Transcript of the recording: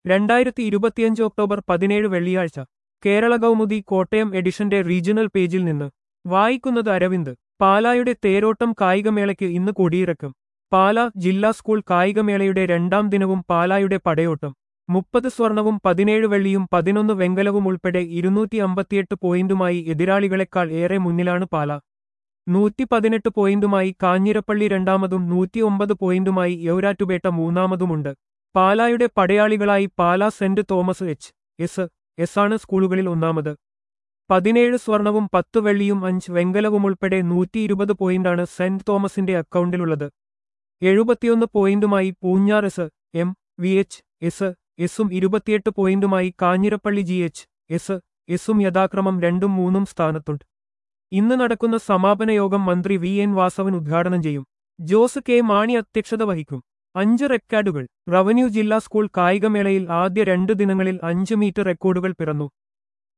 രണ്ടായിരത്തി ഇരുപത്തിയഞ്ച് ഒക്ടോബർ പതിനേഴ് വെള്ളിയാഴ്ച കേരള കൗമുദി കോട്ടയം എഡിഷന്റെ റീജിയണൽ പേജിൽ നിന്ന് വായിക്കുന്നത് അരവിന്ദ് പാലായുടെ തേരോട്ടം കായികമേളയ്ക്ക് ഇന്ന് കൊടിയിറക്കും പാല ജില്ലാ സ്കൂൾ കായികമേളയുടെ രണ്ടാം ദിനവും പാലായുടെ പടയോട്ടം മുപ്പത് സ്വർണവും പതിനേഴ് വെള്ളിയും പതിനൊന്ന് വെങ്കലവും ഉൾപ്പെടെ ഇരുന്നൂറ്റി അമ്പത്തിയെട്ട് പോയിന്റുമായി എതിരാളികളെക്കാൾ ഏറെ മുന്നിലാണ് പാല നൂറ്റി പതിനെട്ട് പോയിന്റുമായി കാഞ്ഞിരപ്പള്ളി രണ്ടാമതും നൂറ്റിയൊമ്പത് പോയിന്റുമായി യൗരാറ്റുപേട്ട മൂന്നാമതുമുണ്ട് പാലായുടെ പടയാളികളായി Pala saint Thomas H S S ആണ് സ്കൂളുകളിൽ ഒന്നാമത് പതിനേഴ് സ്വർണവും പത്ത് വെള്ളിയും അഞ്ച് വെങ്കലവും ഉൾപ്പെടെ നൂറ്റി ഇരുപത് പോയിന്റാണ് സെന്റ് തോമസിന്റെ അക്കൗണ്ടിലുള്ളത് എഴുപത്തിയൊന്ന് പോയിന്റുമായി Poonjar S M V H S എസും ഇരുപത്തിയെട്ട് പോയിന്റുമായി കാഞ്ഞിരപ്പള്ളി ജി എച്ച് എസ് എസും യഥാക്രമം രണ്ടും മൂന്നും സ്ഥാനത്തുണ്ട് ഇന്ന് നടക്കുന്ന സമാപന യോഗം മന്ത്രി വി എൻ വാസവൻ ഉദ്ഘാടനം ചെയ്യും ജോസ് കെ മാണി അധ്യക്ഷത വഹിക്കും അഞ്ച് റെക്കോർഡുകൾ റവന്യൂ ജില്ലാ സ്കൂൾ കായികമേളയിൽ ആദ്യ രണ്ട് ദിനങ്ങളിൽ അഞ്ച് മീറ്റർ റെക്കോർഡുകൾ പിറന്നു